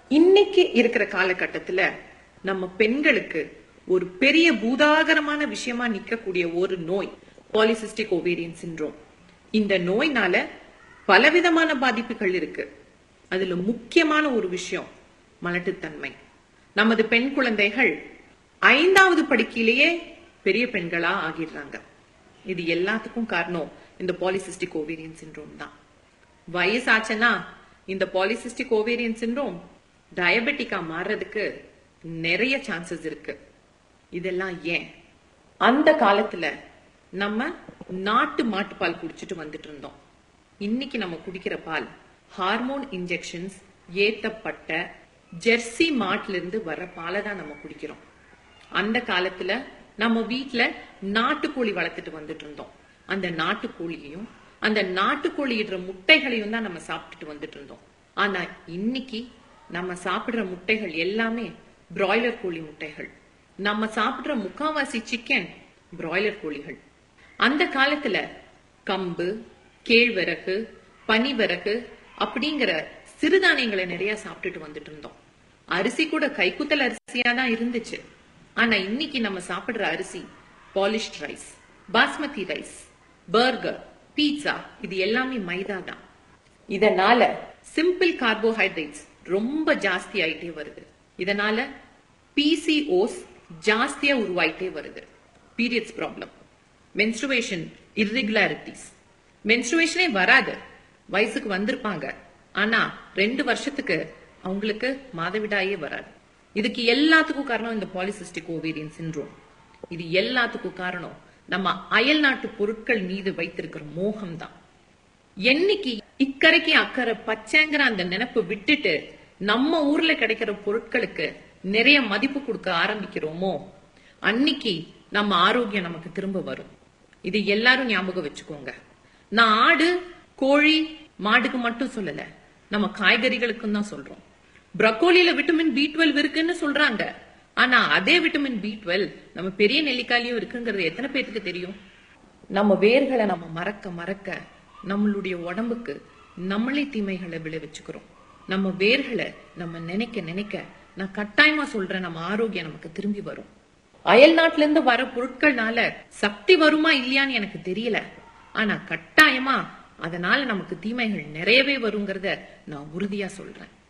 இன்னைக்கு இருக்கிற காலகட்டத்துல நம்ம பெண்களுக்கு ஒரு பெரிய பூதாகரமான விஷயமா நிக்கக்கூடிய ஒரு நோய் பாலிசிஸ்டிக் ஓவேரியன் சிண்ட்ரோம் இந்த நோய்னால பலவிதமான பாதிப்புகள் இருக்கு அதுல முக்கியமான ஒரு விஷயம் மலட்டுத்தன்மை நமது பெண் குழந்தைகள் ஐந்தாவது படிக்கையிலேயே பெரிய பெண்களா ஆகிடுறாங்க இது எல்லாத்துக்கும் காரணம் இந்த பாலிசிஸ்டிக் ஓவேரியன் சிண்ட்ரோம் தான் வயசாச்சுன்னா இந்த பாலிசிஸ்டிக் ஓவேரியன் சிண்ட்ரோம் டயபெட்டிக்கா மாறுறதுக்கு நிறைய சான்சஸ் இருக்கு இதெல்லாம் ஏன் அந்த காலத்துல நம்ம நாட்டு மாட்டுப்பால் குடிச்சிட்டு வந்துட்டு இருந்தோம் இன்னைக்கு நம்ம குடிக்கிற பால் ஹார்மோன் இன்ஜெக்ஷன்ஸ் ஏத்தப்பட்ட ஜெர்சி மாட்டுல இருந்து வர பாலை தான் நம்ம குடிக்கிறோம் அந்த காலத்துல நம்ம வீட்ல நாட்டுக்கோழி வளர்த்துட்டு வந்துட்டு இருந்தோம் அந்த நாட்டுக்கோழியையும் அந்த நாட்டுக்கோழி இடுற முட்டைகளையும் தான் நம்ம சாப்பிட்டுட்டு வந்துட்டு இருந்தோம் ஆனா இன்னைக்கு நம்ம சாப்பிடுற முட்டைகள் எல்லாமே பிராய்லர் கோழி முட்டைகள் நம்ம சாப்பிடுற முக்காவாசி சிக்கன் பிராய்லர் கோழிகள் அந்த காலத்துல கம்பு கேழ்வரகு பனிவரகு அப்படிங்கிற சிறுதானியங்களை நிறைய சாப்பிட்டுட்டு வந்துட்டு இருந்தோம் அரிசி கூட கைக்குத்தல் அரிசியா தான் இருந்துச்சு ஆனா இன்னைக்கு நம்ம சாப்பிடுற அரிசி polished rice basmati rice burger pizza இது எல்லாமே மைதா தான் இதனால சிம்பிள் கார்போஹைட்ரேட்ஸ் ரொம்ப ஜாஸ்தி ஆயிட்டே வருது இதனால பிசிஓஸ் ஜாஸ்தியா உருவாயிட்டே வருது பீரியட்ஸ் ப்ராப்ளம் மென்ஸ்ட்ருவேஷன் இர்ரெகுலாரிட்டிஸ் மென்ஸ்ட்ருவேஷனே வராது வயசுக்கு வந்திருப்பாங்க ஆனா ரெண்டு வருஷத்துக்கு அவங்களுக்கு மாதவிடாயே வராது இதுக்கு எல்லாத்துக்கும் காரணம் இந்த பாலிசிஸ்டிக் ஓவேரியன் சிண்ட்ரோம் இது எல்லாத்துக்கும் காரணம் நம்ம அயல் நாட்டு பொருட்கள் மீது வைத்திருக்கிற மோகம் தான் என்னைக்கு இக்கரைக்கு அக்கறை பச்சைங்கிற அந்த நினைப்பு விட்டுட்டு நம்ம ஊர்ல கிடைக்கிற பொருட்களுக்கு நிறைய மதிப்பு கொடுக்க ஆரம்பிக்கிறோமோ அன்னைக்கு நம்ம ஆரோக்கியம் நமக்கு திரும்ப வரும் இது எல்லாரும் ஞாபகம் வச்சுக்கோங்க நான் ஆடு கோழி மாடுக்கு மட்டும் சொல்லல நம்ம காய்கறிகளுக்கும் தான் சொல்றோம் ப்ரக்கோலியில விட்டமின் பி டுவெல் இருக்குன்னு சொல்றாங்க ஆனா அதே விட்டமின் பி டுவெல் நம்ம பெரிய நெல்லிக்காயிலையும் இருக்குங்கிறது எத்தனை பேருக்கு தெரியும் நம்ம வேர்களை நம்ம மறக்க மறக்க நம்மளுடைய உடம்புக்கு நம்மளே தீமைகளை விளைவிச்சுக்கிறோம் நம்ம வேர்களை நம்ம நினைக்க நினைக்க நான் கட்டாயமா சொல்றேன் நம்ம ஆரோக்கியம் நமக்கு திரும்பி வரும் அயல் நாட்டுல இருந்து வர பொருட்கள்னால சக்தி வருமா இல்லையான்னு எனக்கு தெரியல ஆனா கட்டாயமா அதனால நமக்கு தீமைகள் நிறையவே வருங்கிறத நான் உறுதியா சொல்றேன்